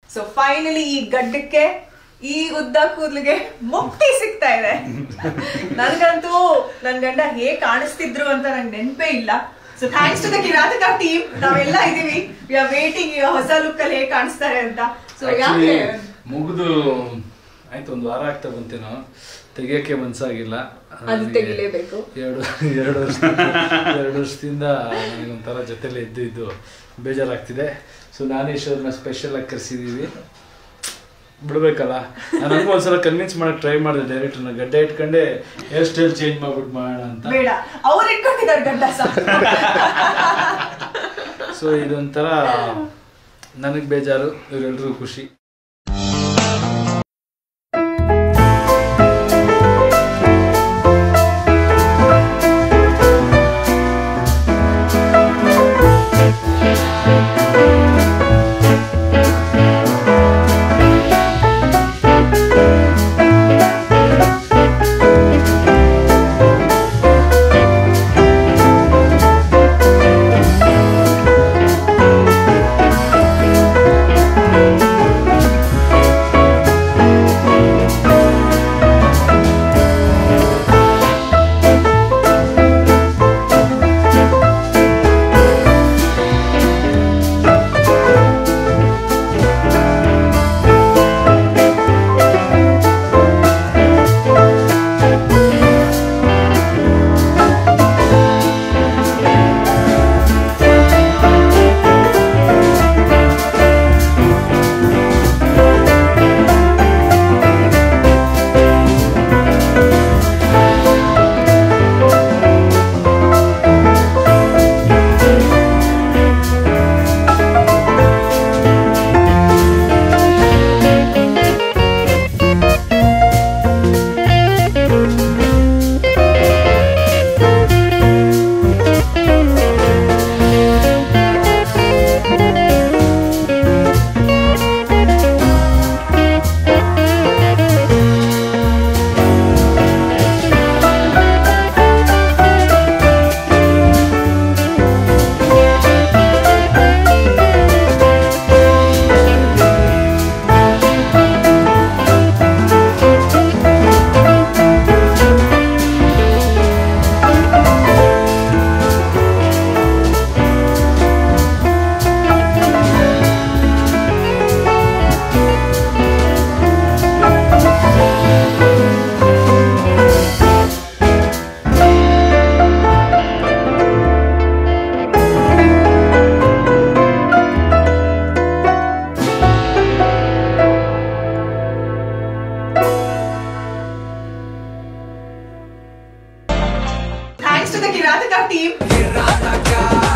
So finally ಈ ಗಡ್ಡಕ್ಕೆ ಈ ಉದ್ದ ಕೂದಲಿಗೆ ಮುಕ್ತಿ ಸಿಗ್ತಾ ಇದೆ ನನಗಂತೂ ನನ್ ಗಂಡ ಹೇಗ್ ಕಾಣಿಸ್ತಿದ್ರು ಅಂತ ನಂಗೆ ನೆನಪೇ ಇಲ್ಲ so thanks to the Kirataka team ನಾವೆಲ್ಲ ಇದೀವಿ ವಿ ಆರ್ ವೇಟಿಂಗ್ ಹೊಸ ಲುಕ್ ಅಲ್ಲಿ ಹೇಗ್ ಕಾಣಿಸ್ತಾರೆ ಅಂತ ಸೊ ಯಾಕೆ ಮುಗಿದು ಆಯ್ತು ಒಂದು ವಾರ ಆಗ್ತಾ ಬಂತೇನೋ ತೆಗಿಯಕ್ಕೆ ಮನ್ಸಾಗಿಲ್ಲ ಅದು ತೆಗಿಲೇಬೇಕು. ಎರಡು ಎರಡು ವರ್ಷ ಎರಡು ವರ್ಷದಿಂದ ನನಗೊಂಥರ ಜೊತೆಲೆ ಇದ್ದು ಇದ್ದು ಬೇಜಾರಾಗ್ತಿದೆ ಸೊ ನಾನೇಶ್ವರನ ಸ್ಪೆಷಲ್ ಆಗಿ ಕರೆಸಿದೀವಿ ಬಿಡ್ಬೇಕಲ್ಲ ನಾನು ಹಂಗೂ ಒಂದ್ಸಲ ಕನ್ವಿನ್ಸ್ ಮಾಡಕ್ ಟ್ರೈ ಮಾಡಿದೆ ಡೈರೆಕ್ಟರ್ನ ಗಡ್ಡೆ ಇಟ್ಕೊಂಡೆ ಹೇರ್ ಸ್ಟೈಲ್ ಚೇಂಜ್ ಮಾಡ್ಬಿಟ್ಟು ಮಾಡೋಣ ಅಂತ ಬೇಡ ಅವ್ರು ಇಟ್ಕೊಂಡಿದ್ದಾರೆ ಗಂಡ ಸಹ ಸೊ ಇದೊಂಥರ ನನಗೆ ಬೇಜಾರು ಇವರೆಲ್ರಿಗೂ ಖುಷಿ thanks to the Kirataka team